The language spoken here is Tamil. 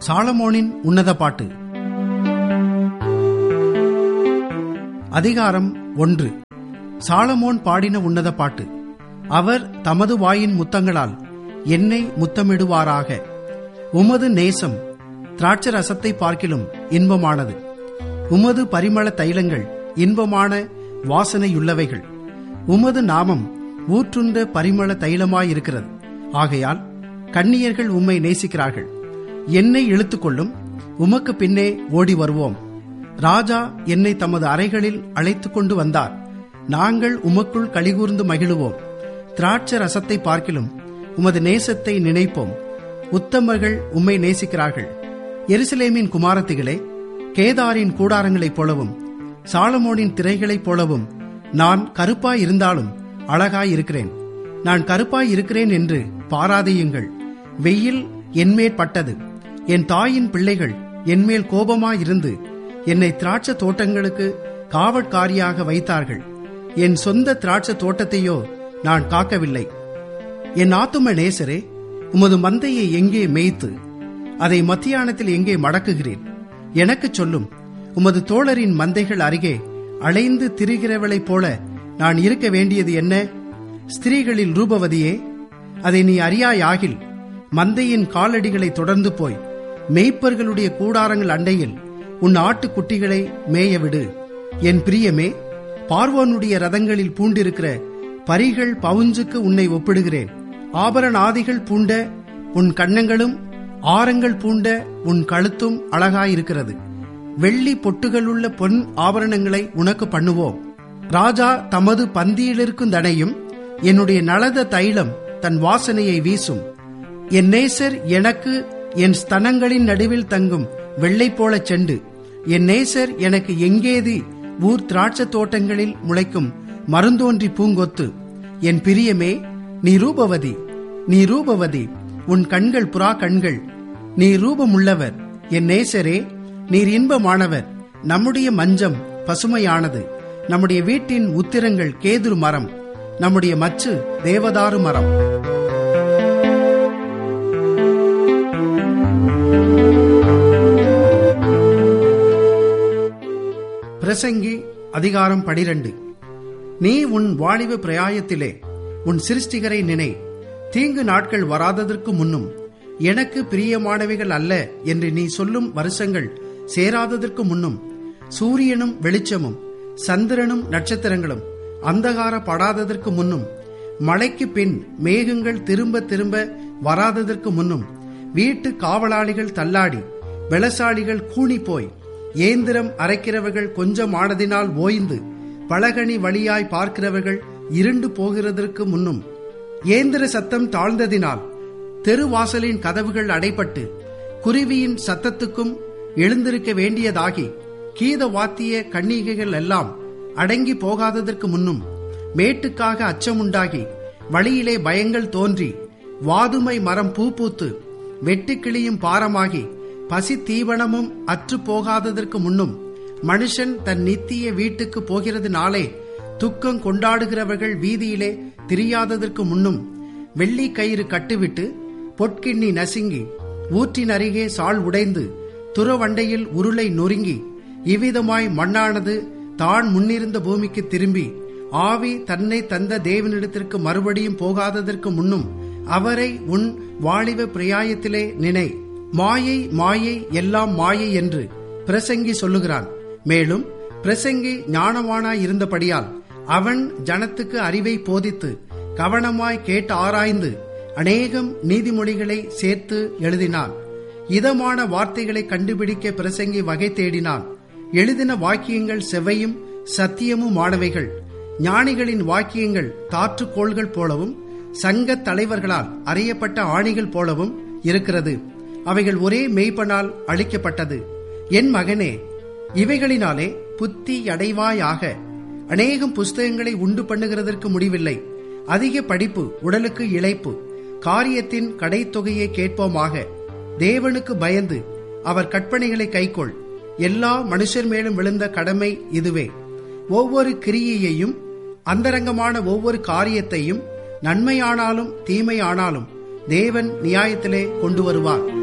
சாலமோனின் உன்னத பாட்டு அதிகாரம் ஒன்று சாலமோன் பாடின உன்னத பாட்டு அவர் தமது வாயின் முத்தங்களால் என்னை முத்தமிடுவாராக உமது நேசம் திராட்சை ரசத்தை பார்க்கிலும் இன்பமானது உமது பரிமள தைலங்கள் இன்பமான வாசனையுள்ளவைகள் உமது நாமம் ஊற்றுண்ட பரிமள தைலமாயிருக்கிறது ஆகையால் கண்ணியர்கள் உம்மை நேசிக்கிறார்கள் என்னை இழுத்துக்கொள்ளும் உமக்கு பின்னே ஓடி வருவோம் ராஜா என்னை தமது அறைகளில் அழைத்துக் கொண்டு வந்தார் நாங்கள் உமக்குள் கலிகூர்ந்து மகிழுவோம் திராட்சை ரசத்தை பார்க்கிலும் உமது நேசத்தை நினைப்போம் உத்தமர்கள் உம்மை நேசிக்கிறார்கள் எருசலேமின் குமாரத்திகளே கேதாரின் கூடாரங்களைப் போலவும் சாலமோனின் திரைகளைப் போலவும் நான் கருப்பாய் இருந்தாலும் அழகாய் இருக்கிறேன் நான் காய் இருக்கிறேன் என்று பாராதியுங்கள் வெயில் என்மேல் பட்டது என் தாயின் பிள்ளைகள் என்மேல் கோபமாயிருந்து என்னை திராட்சை தோட்டங்களுக்கு காவற்காரியாக வைத்தார்கள் என் சொந்த திராட்சை தோட்டத்தையோ நான் காக்கவில்லை என் ஆத்தும நேசரே உமது மந்தையை எங்கே மேய்த்து அதை மத்தியானத்தில் எங்கே மடக்குகிறேன் எனக்கு சொல்லும் உமது தோழரின் மந்தைகள் அருகே அலைந்து திரிகிறவளைப் போல நான் இருக்க வேண்டியது என்ன ஸ்திரீகளில் ரூபவதியே அதை நீ அறியாயாகில் மந்தையின் காலடிகளை தொடர்ந்து போய் மெய்ப்பர்களுடைய கூடாரங்கள் அண்டையில் உன் ஆட்டுக்குட்டிகளை மேயவிடு என் பிரியமே பார்வோனுடைய ரதங்களில் பூண்டிருக்கிற பரிகள் பவுஞ்சுக்கு உன்னை ஒப்பிடுகிறேன் ஆபரணாதிகள் பூண்ட உன் கண்ணங்களும் ஆரங்கள் பூண்ட உன் கழுத்தும் அழகாயிருக்கிறது வெள்ளி பொட்டுகளுள்ள பொன் ஆபரணங்களை உனக்கு பண்ணுவோம் ராஜா தமது பந்தியிலிருக்கும் தனையும் என்னுடைய நலத தைலம் தன் வாசனையை வீசும் என் நேசர் எனக்கு என் ஸ்தனங்களின் நடுவில் தங்கும் வெள்ளை போல செண்டு என் நேசர் எனக்கு எங்கேதி ஊர் திராட்சை தோட்டங்களில் முளைக்கும் மருந்தோன்றி பூங்கொத்து என் பிரியமே நீ ரூபவதி நீ ரூபவதி உன் கண்கள் புறா கண்கள் நீ ரூபமுள்ளவர் என் நேசரே நீர் இன்பமானவர் நம்முடைய மஞ்சம் பசுமையானது நம்முடைய வீட்டின் உத்திரங்கள் கேதுரு மரம் நம்முடைய மச்சு தேவதாரு மரம் பிரசங்கி அதிகாரம் பனிரெண்டு நீ உன் வாலிப பிரயாயத்திலே உன் சிருஷ்டிகரை நினை தீங்கு நாட்கள் வராததற்கு முன்னும் எனக்கு பிரியமானவைகள் அல்ல என்று நீ சொல்லும் வருஷங்கள் சேராததற்கு முன்னும் சூரியனும் வெளிச்சமும் சந்திரனும் நட்சத்திரங்களும் அந்தகார படாததற்கு முன்னும் மழைக்கு பின் மேகங்கள் திரும்ப திரும்ப வராததற்கு முன்னும் வீட்டு காவலாளிகள் தள்ளாடி பலசாலிகள் கூணி போய் ஏந்திரம் அரைக்கிறவர்கள் கொஞ்சம் ஆனதினால் ஓய்ந்து பலகனி வழியாய் பார்க்கிறவர்கள் இருண்டு போகிறதற்கு முன்னும் ஏந்திர சத்தம் தாழ்ந்ததினால் தெருவாசலின் கதவுகள் அடைபட்டு குருவியின் சத்தத்துக்கும் எழுந்திருக்க வேண்டியதாகி கீத வாத்திய கன்னிகைகள் எல்லாம் அடங்கி போகாததற்கு முன்னும் மேட்டுக்காக அச்சமுண்டாகி வழியிலே பயங்கள் தோன்றி வாதுமை மரம் பூ பூத்து வெட்டுக்கிளியும் பாரமாகி பசி தீவனமும் அற்று போகாததற்கு முன்னும் மனுஷன் தன் நித்திய வீட்டுக்கு போகிறதுனாலே துக்கம் கொண்டாடுகிறவர்கள் வீதியிலே திரியாததற்கு முன்னும் வெள்ளி கயிறு கட்டுவிட்டு பொற்கிண்ணி நசுங்கி ஊற்றின் அருகே சால் உடைந்து துறவண்டையில் உருளை நொறுங்கி இவ்விதமாய் மண்ணானது தான் முன்னிருந்த பூமிக்கு திரும்பி ஆவி தன்னை தந்த தேவனிடத்திற்கு மறுபடியும் போகாததற்கு முன்னும் அவரை உன் வாலிப பிரியாயத்திலே நினை மாயை மாயை எல்லாம் மாயை என்று பிரசங்கி சொல்லுகிறான் மேலும் பிரசங்கி ஞானவானாய் இருந்தபடியால் அவன் ஜனத்துக்கு அறிவை போதித்து கவனமாய் கேட்டு ஆராய்ந்து அநேகம் நீதிமொழிகளை சேர்த்து எழுதினான் இதமான வார்த்தைகளை கண்டுபிடிக்க பிரசங்கி வகை தேடினான் எழுதின வாக்கியங்கள் செவ்வையும் சத்தியமும் ஆனவைகள் ஞானிகளின் வாக்கியங்கள் தாற்றுக்கோள்கள் போலவும் சங்க தலைவர்களால் அறியப்பட்ட ஆணிகள் போலவும் இருக்கிறது அவைகள் ஒரே மெய்ப்பனால் அளிக்கப்பட்டது என் மகனே இவைகளினாலே புத்தி அடைவாயாக அநேகம் புஸ்தகங்களை உண்டு பண்ணுகிறதற்கு முடிவில்லை அதிக படிப்பு உடலுக்கு இழைப்பு காரியத்தின் கடைத்தொகையை கேட்போமாக தேவனுக்கு பயந்து அவர் கற்பனைகளை கைக்கொள் எல்லா மனுஷர் மேலும் விழுந்த கடமை இதுவே ஒவ்வொரு கிரியையையும் அந்தரங்கமான ஒவ்வொரு காரியத்தையும் நன்மையானாலும் தீமையானாலும் தேவன் நியாயத்திலே கொண்டு வருவார்